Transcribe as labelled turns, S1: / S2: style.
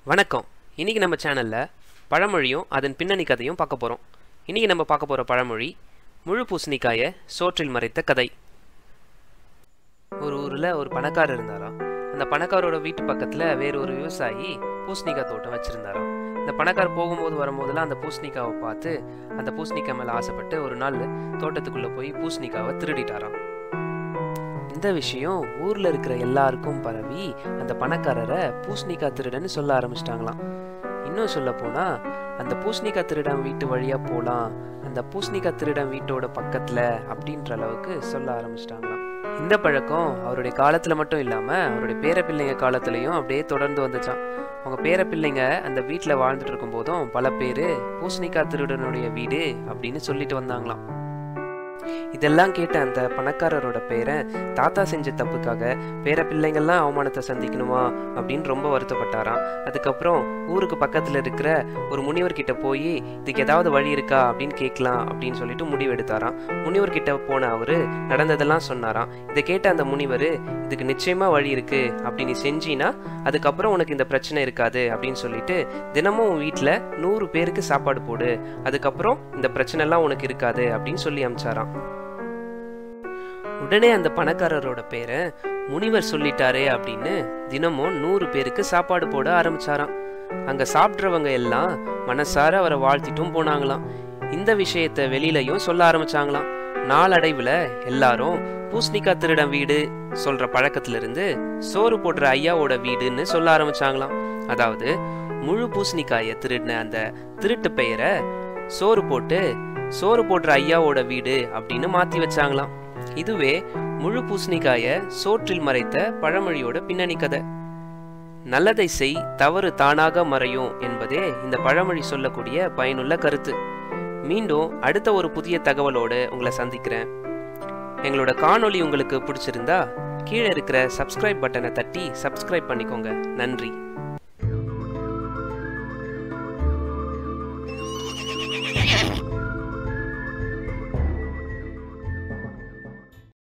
S1: வணக்கம் இன்னைக்கு நம்ம சேனலில் பழமொழியும் அதன் பின்னணி கதையும் பார்க்க போகிறோம் இன்னைக்கு நம்ம பார்க்க போகிற பழமொழி முழு பூசணிக்காயை சோற்றில் மறைத்த கதை ஒரு ஊரில் ஒரு பணக்காரர் இருந்தாராம் அந்த பணக்காரோட வீட்டு பக்கத்தில் வேற ஒரு விவசாயி பூசணிக்காய் தோட்டம் வச்சுருந்தாராம் இந்த பணக்கார் போகும்போது வரும்போதெல்லாம் அந்த பூசணிக்காவை பார்த்து அந்த பூசணிக்காய் மேலே ஆசைப்பட்டு ஒரு நாள் தோட்டத்துக்குள்ளே போய் பூசணிக்காவை திருடிட்டாராம் இந்த விஷயம் ஊர்ல இருக்கிற எல்லாருக்கும் பரவி அந்த பணக்காரரை பூசணிக்காய் திருடன்னு சொல்ல ஆரம்பிச்சிட்டாங்களாம் இன்னும் சொல்ல போனா அந்த பூசணிக்காய் திருடன் வீட்டு வழியா போலாம் அந்த பூசணிக்காய் திருடன் வீட்டோட பக்கத்துல அப்படின்ற அளவுக்கு சொல்ல ஆரம்பிச்சிட்டாங்களாம் இந்த பழக்கம் அவருடைய காலத்துல மட்டும் இல்லாம அவருடைய பேரப்பிள்ளைங்க காலத்துலயும் அப்படியே தொடர்ந்து வந்துச்சான் அவங்க பேரப்பிள்ளைங்க அந்த வீட்டில் வாழ்ந்துட்டு இருக்கும் போதும் பல பேர் பூசணிக்காய் திருடனுடைய வீடு அப்படின்னு சொல்லிட்டு வந்தாங்களாம் இதெல்லாம் கேட்ட அந்த பணக்காரரோட பேரை தாத்தா செஞ்ச தப்புக்காக பேர பிள்ளைங்கள்லாம் அவமானத்தை சந்திக்கணுமா அப்படின்னு ரொம்ப வருத்தப்பட்டாராம் அதுக்கப்புறம் ஊருக்கு பக்கத்துல இருக்கிற ஒரு முனிவர் கிட்ட போய் இதுக்கு ஏதாவது வழி இருக்கா அப்படின்னு கேட்கலாம் அப்படின்னு சொல்லிட்டு முடிவு எடுத்தாராம் முனிவர் கிட்ட போன அவரு நடந்ததெல்லாம் சொன்னாராம் இதை கேட்ட அந்த முனிவர் இதுக்கு நிச்சயமா வழி இருக்கு அப்படி நீ செஞ்சீனா அதுக்கப்புறம் உனக்கு இந்த பிரச்சனை இருக்காது அப்படின்னு சொல்லிட்டு தினமும் உன் வீட்டுல நூறு பேருக்கு சாப்பாடு போடு அதுக்கப்புறம் இந்த பிரச்சனை எல்லாம் உனக்கு இருக்காது அப்படின்னு சொல்லி அமிச்சாராம் உடனே அந்த பணக்காரரோட பேரை முனிவர் சொல்லிட்டாரே அப்படின்னு தினமும் நூறு பேருக்கு சாப்பாடு போட ஆரம்பிச்சாராம் அங்க சாப்பிட்றவங்க எல்லாம் மனசார அவரை வாழ்த்திட்டும் போனாங்களாம் இந்த விஷயத்த வெளியிலயும் சொல்ல ஆரம்பிச்சாங்களாம் நாளடைவுல எல்லாரும் பூசணிக்காய் திருடன் வீடு சொல்ற பழக்கத்துல இருந்து சோறு போடுற ஐயாவோட வீடுன்னு சொல்ல ஆரம்பிச்சாங்களாம் அதாவது முழு பூசணிக்காயை திருடின அந்த திருட்டு பெயரை சோறு போட்டு சோறு போடுற ஐயாவோட வீடு அப்படின்னு மாத்தி வச்சாங்களாம் இதுவே முழு பூசணிக்காய சோற்றில் மறைத்த பழமொழியோட பின்னணி கதை நல்லதை செய் தவறு தானாக மறையும் என்பதே இந்த பழமொழி சொல்லக்கூடிய பயனுள்ள கருத்து மீண்டும் அடுத்த ஒரு புதிய தகவலோடு உங்களை சந்திக்கிறேன் எங்களோட காணொளி உங்களுக்கு பிடிச்சிருந்தா கீழே இருக்கிற சப்ஸ்கிரைப் பட்டனை தட்டி சப்ஸ்கிரைப் பண்ணிக்கோங்க நன்றி